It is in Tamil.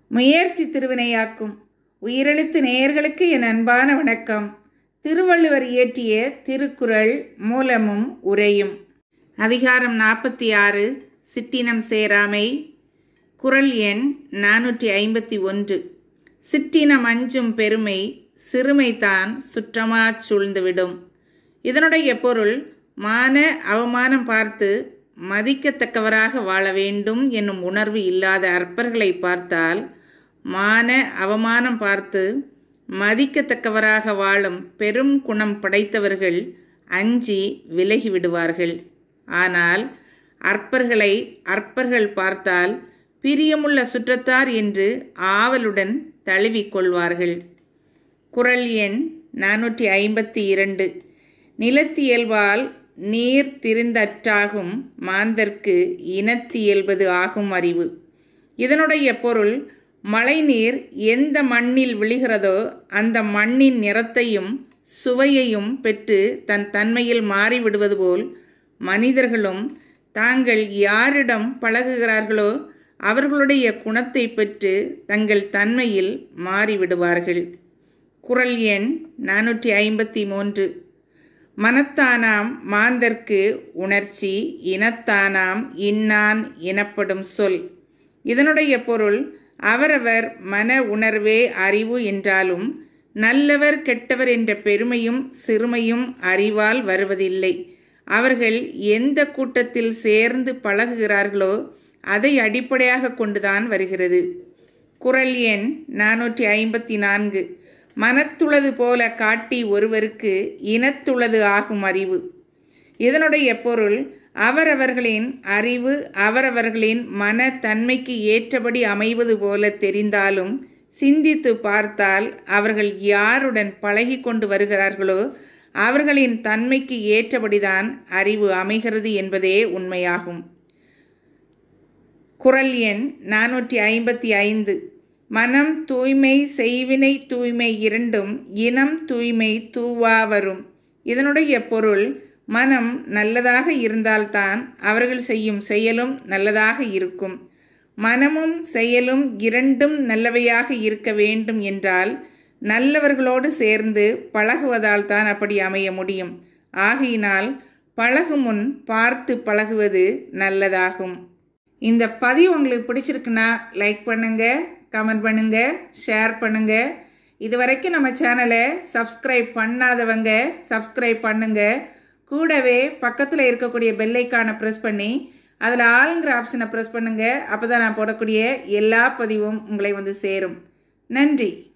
முயற்சி திருவினையாக்கும் உயிரெழுத்து நேயர்களுக்கு என் அன்பான வணக்கம் திருவள்ளுவர் இயற்றிய திருக்குறள் மூலமும் உரையும் அதிகாரம் நாற்பத்தி ஆறு சிற்றினம் சேராமை குறள் எண் நானூற்றி ஐம்பத்தி ஒன்று சிற்றினம் அஞ்சும் பெருமை சிறுமைதான் சுற்றமாச் சூழ்ந்துவிடும் இதனுடைய பொருள் மான அவமானம் பார்த்து மதிக்கத்தக்கவராக வாழ வேண்டும் என்னும் உணர்வு இல்லாத அற்பர்களை பார்த்தால் மான அவமானம் பார்த்து மதிக்கத்தக்கவராக வாழும் பெரும் குணம் படைத்தவர்கள் அஞ்சி விலகி விடுவார்கள் ஆனால் அற்பர்களை அற்பர்கள் பார்த்தால் பிரியமுள்ள சுற்றத்தார் என்று ஆவலுடன் தழுவிக்கொள்வார்கள் குரல் எண் நானூற்றி ஐம்பத்தி இரண்டு நிலத்தியல்பால் நீர் திரிந்தற்றாகும் மாந்தர்க்கு இனத்தியல்பது ஆகும் அறிவு இதனுடைய பொருள் மழைநீர் எந்த மண்ணில் விழுகிறதோ அந்த மண்ணின் நிறத்தையும் சுவையையும் பெற்று தன் தன்மையில் மாறிவிடுவது போல் மனிதர்களும் தாங்கள் யாரிடம் பழகுகிறார்களோ அவர்களுடைய குணத்தை பெற்று தங்கள் தன்மையில் மாறிவிடுவார்கள் குரல் எண் நானூற்றி ஐம்பத்தி மூன்று மனத்தானாம் மாந்தர்க்கு உணர்ச்சி இனத்தானாம் இன்னான் எனப்படும் சொல் இதனுடைய பொருள் அவரவர் மன உணர்வே அறிவு என்றாலும் நல்லவர் கெட்டவர் என்ற பெருமையும் சிறுமையும் அறிவால் வருவதில்லை அவர்கள் எந்த கூட்டத்தில் சேர்ந்து பழகுகிறார்களோ அதை அடிப்படையாக கொண்டுதான் வருகிறது குரல் எண் நானூற்றி ஐம்பத்தி நான்கு மனத்துளது போல காட்டி ஒருவருக்கு இனத்துளது ஆகும் அறிவு இதனுடைய பொருள் அவரவர்களின் அறிவு அவரவர்களின் மன தன்மைக்கு ஏற்றபடி அமைவது போல தெரிந்தாலும் சிந்தித்து பார்த்தால் அவர்கள் யாருடன் பழகி கொண்டு வருகிறார்களோ அவர்களின் தன்மைக்கு ஏற்றபடிதான் அறிவு அமைகிறது என்பதே உண்மையாகும் குரல் எண் நானூற்றி ஐம்பத்தி ஐந்து மனம் தூய்மை செய்வினை தூய்மை இரண்டும் இனம் தூய்மை தூவா வரும் இதனுடைய பொருள் மனம் நல்லதாக இருந்தால்தான் அவர்கள் செய்யும் செயலும் நல்லதாக இருக்கும் மனமும் செயலும் இரண்டும் நல்லவையாக இருக்க வேண்டும் என்றால் நல்லவர்களோடு சேர்ந்து பழகுவதால் தான் அப்படி அமைய முடியும் ஆகையினால் பழகு முன் பார்த்து பழகுவது நல்லதாகும் இந்த பதிவு உங்களுக்கு பிடிச்சிருக்குன்னா லைக் பண்ணுங்க கமெண்ட் பண்ணுங்க ஷேர் பண்ணுங்க இது வரைக்கும் நம்ம சேனலை சப்ஸ்கிரைப் பண்ணாதவங்க சப்ஸ்கிரைப் பண்ணுங்க கூடவே பக்கத்தில் இருக்கக்கூடிய பெல்லைக்கானை ப்ரெஸ் பண்ணி அதில் ஆளுங்கிற ஆப்ஷனை ப்ரெஸ் பண்ணுங்க அப்போ தான் நான் போடக்கூடிய எல்லா பதிவும் உங்களை வந்து சேரும் நன்றி